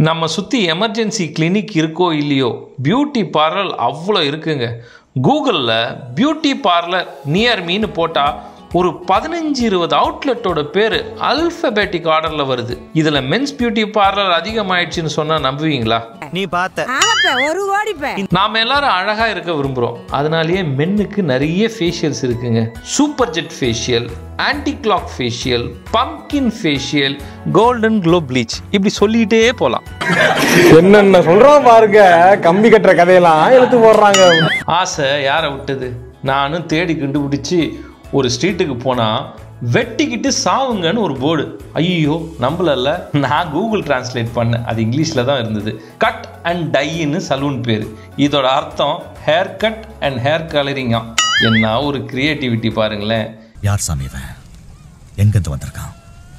நம்ம சுற்றி emergency clinic இருக்கோ இல்லையோ பியூட்டி பார்லர் அவ்வளோ இருக்குங்க கூகுளில் பியூட்டி பார்லர் நியர் மீன்னு போட்டால் ஒரு பதினஞ்சு இருபது அவுட்லெட்டோட பேர் அல்ஃபபெட்டிக் ஆர்டரில் வருது இதில் மென்ஸ் பியூட்டி பார்லர் அதிகமாயிடுச்சுன்னு சொன்னால் நம்புவீங்களா நீ பார்த்த ஆமாப்ப ஒரு கோடிப்ப நாம் எல்லாரும் அழகாக இருக்க விரும்புகிறோம் அதனாலேயே மென்னுக்கு நிறைய ஃபேஷியல்ஸ் இருக்குங்க super jet facial anti clog facial pumpkin facial golden glow bleach இப்படி சொல்லிகிட்டே போகலாம் என்னென்ன சொல்றோம் பாருங்க கம்பி கட்டுற கதையெல்லாம் எடுத்து போடுறாங்க ஆசை யாரை விட்டது நானும் தேடி கண்டுபிடிச்சி ஒரு ஸ்ட்ரீட்டுக்கு போனால் வெட்டிக்கிட்டு சாவுங்கன்னு ஒரு போர்டு ஐயோ நம்மளல்ல நான் கூகுள் டிரான்ஸ்லேட் பண்ணேன் அது இங்கிலீஷில் தான் இருந்தது கட் அண்ட் டைன்னு சலூன் பேர் இதோட அர்த்தம் ஹேர் கட் அண்ட் ஹேர் கலரிங்கா என்ன ஒரு கிரியேட்டிவிட்டி பாருங்களேன் யார் சாமி இவன் எங்கிருந்து வந்திருக்கான்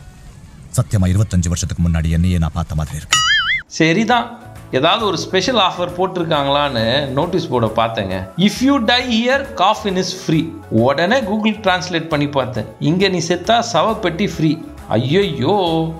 சத்தியமா இருபத்தஞ்சு வருஷத்துக்கு முன்னாடி என்னையே நான் பார்த்த மாதிரி இருக்கு சரிதான் ஏதாவது ஒரு ஸ்பெஷல் ஆஃபர் போட்டிருக்காங்களான்னு நோட்டீஸ் போர்டை பார்த்தேங்க if you die here coffin is free உடனே கூகுள் டிரான்ஸ்லேட் பண்ணி பார்த்தேன் இங்கே நீ செத்தா சவப்பெட்டி ஃப்ரீ ஐயையோ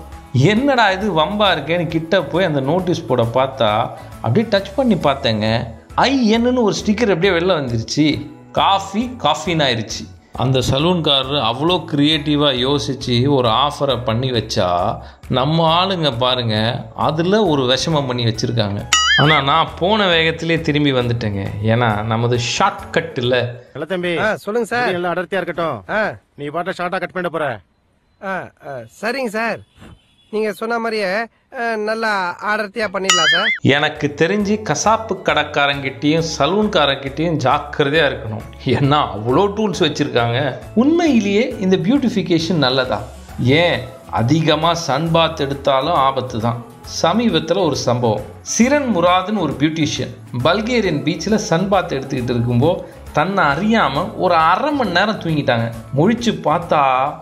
என்னடா இது வம்பா இருக்கேன்னு கிட்ட போய் அந்த நோட்டீஸ் போர்டை பார்த்தா அப்படியே டச் பண்ணி பார்த்தேங்க ஐ என்னன்னு ஒரு ஸ்டிக்கர் அப்படியே வெளில வந்துருச்சு காஃபி காஃபின்னு ஆயிருச்சு அந்த சலூன்காரர் அவ்வளோ க்ரியேட்டிவாக யோசித்து ஒரு ஆஃபரை பண்ணி வச்சா நம்ம ஆளுங்க பாருங்க அதில் ஒரு விஷமம் பண்ணி வச்சுருக்காங்க ஆனால் நான் போன வேகத்திலே திரும்பி வந்துட்டேங்க ஏன்னா நமது ஷார்ட் கட் இல்லை இல்ல தம்பி சொல்லுங்க சார் முடி எல்லாம் அடர்த்தியா இருக்கட்டும் ஆ, நீ பாட்ட ஷார்ட்டா கட் பண்ண போற ஆ, ஆ, சரிங்க சார் நீங்க சொன்ன மாதிரியே ஆ, நல்லா அடர்த்தியா பண்ணிடலாம் சார் எனக்கு தெரிஞ்சு கசாப்பு கடைக்காரங்கிட்டேயும் சலூன்காரங்கிட்டேயும் ஜாக்கிரதையாக இருக்கணும் ஏன்னா அவ்வளோ டூல்ஸ் வச்சுருக்காங்க உண்மையிலேயே இந்த பியூட்டிஃபிகேஷன் நல்லதா ஏன் அதிகமாக சன் பாத் எடுத்தாலும் ஆபத்து தான் சமீபத்தில் ஒரு சம்பவம் சிரன் முராதுன்னு ஒரு பியூட்டிஷியன் பல்கேரியன் பீச்சில் சன் பாத் எடுத்துக்கிட்டு இருக்கும்போது தன்னை அறியாமல் ஒரு அரை மணி நேரம் தூங்கிட்டாங்க முழிச்சு பார்த்தா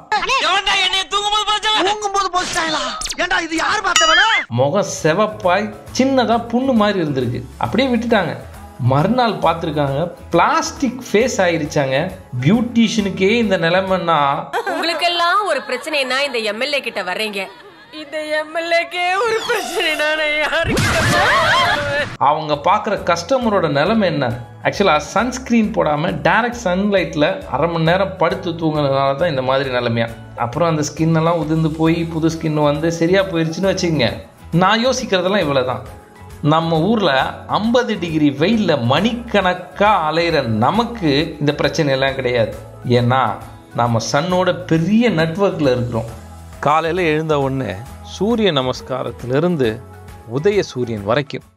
முகம் செவப்பாய் சின்னதா புண்ணு மாதிரி இருந்திருக்கு அப்படியே விட்டுட்டாங்க மறுநாள் பார்த்துருக்காங்க பிளாஸ்டிக் ஃபேஸ் ஆயிருச்சாங்க பியூட்டிஷியனுக்கே இந்த நிலைமைன்னா உங்களுக்கெல்லாம் ஒரு பிரச்சனைனா இந்த எம்எல்ஏ கிட்ட வர்றீங்க இந்த எம்எல்ஏக்கே ஒரு பிரச்சனைனா நான் யாருக்கிட்ட போவேன்? அவங்க பார்க்குற கஸ்டமரோட நிலைமை என்ன ஆக்சுவலாக சன்ஸ்க்ரீன் போடாமல் டைரக்ட் சன்லைட்டில் அரை மணி நேரம் படுத்து தூங்குனதுனால தான் இந்த மாதிரி நிலைமையா அப்புறம் அந்த ஸ்கின் எல்லாம் உதிர்ந்து போய் புது ஸ்கின் வந்து சரியாக போயிடுச்சுன்னு வச்சுக்கோங்க நான் யோசிக்கிறதெல்லாம் இவ்வளோ தான் நம்ம ஊரில் ஐம்பது டிகிரி வெயிலில் மணிக்கணக்காக அலையிற நமக்கு இந்த பிரச்சனை எல்லாம் கிடையாது ஏன்னா நம்ம சன்னோட பெரிய நெட்வொர்க்கில் இருக்கிறோம் காலையில் எழுந்த உடனே சூரிய நமஸ்காரத்திலிருந்து உதய சூரியன் வரைக்கும்